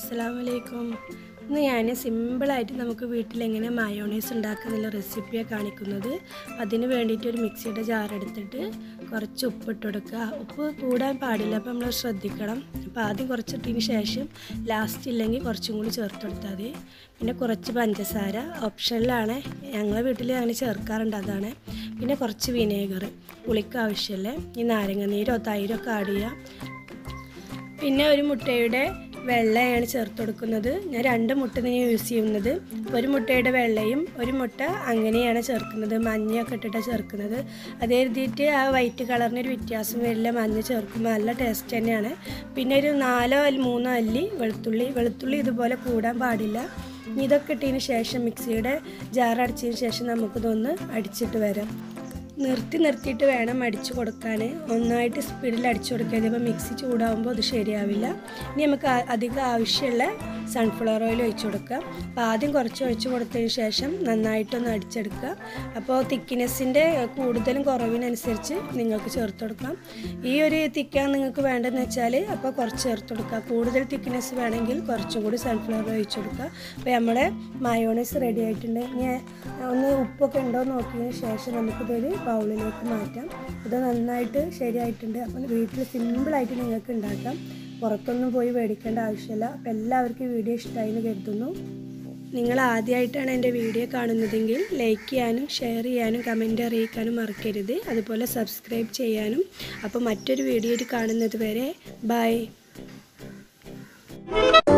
അസ്സാം വലൈക്കും ഇന്ന് ഞാൻ സിമ്പിളായിട്ട് നമുക്ക് വീട്ടിൽ എങ്ങനെ മയോണൈസ് ഉണ്ടാക്കുന്നുള്ള റെസിപ്പിയാണ് കാണിക്കുന്നത് അതിന് വേണ്ടിയിട്ട് ഒരു മിക്സിയുടെ ജാർ എടുത്തിട്ട് കുറച്ച് ഉപ്പ് ഇട്ട് കൊടുക്കുക ഉപ്പ് കൂടാൻ പാടില്ല അപ്പോൾ നമ്മൾ ശ്രദ്ധിക്കണം അപ്പോൾ ആദ്യം കുറച്ചിട്ടതിന് ശേഷം ലാസ്റ്റ് ഇല്ലെങ്കിൽ കുറച്ചും കൂടി ചേർത്ത് കൊടുത്താൽ മതി പിന്നെ കുറച്ച് പഞ്ചസാര ഓപ്ഷനിലാണ് ഞങ്ങളെ വീട്ടിൽ അങ്ങനെ ചേർക്കാറുണ്ട് അതാണ് പിന്നെ കുറച്ച് വിനേഗർ പുളിക്ക് ആവശ്യമില്ല ഈ നാരങ്ങ നീരോ തൈരോ ഒക്കെ ആഡ് ചെയ്യുക പിന്നെ ഒരു മുട്ടയുടെ വെള്ളയാണ് ചേർത്ത് കൊടുക്കുന്നത് ഞാൻ രണ്ട് മുട്ട തന്നെ യൂസ് ചെയ്യുന്നത് ഒരു മുട്ടയുടെ വെള്ളയും ഒരു മുട്ട അങ്ങനെയാണ് ചേർക്കുന്നത് മഞ്ഞയൊക്കെ ഇട്ടിട്ടാണ് ചേർക്കുന്നത് അതേ രീതിയിട്ട് ആ വൈറ്റ് കളറിനൊരു വ്യത്യാസം വരില്ല മഞ്ഞ ചേർക്കുമ്പോൾ നല്ല ടേസ്റ്റ് തന്നെയാണ് പിന്നെ ഒരു നാലോ അല്ല മൂന്നോ അല്ലി വെളുത്തുള്ളി വെളുത്തുള്ളി ഇതുപോലെ കൂടാൻ പാടില്ല ഇനി ഇതൊക്കെ ഇട്ടതിന് ശേഷം മിക്സിയുടെ ജാർ അടിച്ചതിന് ശേഷം നമുക്കിതൊന്ന് അടിച്ചിട്ട് വരാം നിർത്തി നിർത്തിയിട്ട് വേണം അടിച്ചു കൊടുക്കാൻ ഒന്നായിട്ട് സ്പീഡിൽ അടിച്ചു കൊടുക്കരുത് ഇപ്പോൾ മിക്സി ചൂടാകുമ്പോൾ അത് ശരിയാവില്ല ഇനി നമുക്ക് ആ- അധികം ആവശ്യമുള്ള സൺഫ്ലവർ ഓയിൽ ഒഴിച്ചു കൊടുക്കുക അപ്പോൾ ആദ്യം കുറച്ച് ഒഴിച്ച് കൊടുത്തതിന് ശേഷം നന്നായിട്ടൊന്ന് അടിച്ചെടുക്കുക അപ്പോൾ തിക്നെസ്സിൻ്റെ കൂടുതലും കുറവിനനുസരിച്ച് നിങ്ങൾക്ക് ചേർത്ത് കൊടുക്കാം ഈ ഒരു തിക്കാൻ നിങ്ങൾക്ക് വേണ്ടതെന്ന് വെച്ചാൽ അപ്പോൾ കുറച്ച് ചേർത്ത് കൊടുക്കുക കൂടുതൽ തിക്നെസ് വേണമെങ്കിൽ കുറച്ചും കൂടി സൺഫ്ലവർ ഒഴിച്ചു കൊടുക്കുക അപ്പോൾ നമ്മുടെ മയോണൈസ് റെഡി ആയിട്ടുണ്ട് ഇനി ഒന്ന് ഉപ്പൊക്കെ ഉണ്ടോ എന്ന് നോക്കിയതിന് ശേഷം നമുക്കിതൊരു ബൗളിലേക്ക് മാറ്റാം ഇത് നന്നായിട്ട് ശരിയായിട്ടുണ്ട് അപ്പം വീട്ടിൽ സിമ്പിളായിട്ട് നിങ്ങൾക്ക് ഉണ്ടാക്കാം പുറത്തൊന്നും പോയി മേടിക്കേണ്ട ആവശ്യമില്ല അപ്പം എല്ലാവർക്കും ഈ വീഡിയോ ഇഷ്ടമായി എന്ന് കരുതുന്നു നിങ്ങൾ ആദ്യമായിട്ടാണ് എൻ്റെ വീഡിയോ കാണുന്നതെങ്കിൽ ലൈക്ക് ചെയ്യാനും ഷെയർ ചെയ്യാനും കമൻറ്റ് അറിയിക്കാനും മറക്കരുത് അതുപോലെ സബ്സ്ക്രൈബ് ചെയ്യാനും അപ്പോൾ മറ്റൊരു വീഡിയോയിൽ കാണുന്നത് വരെ ബൈ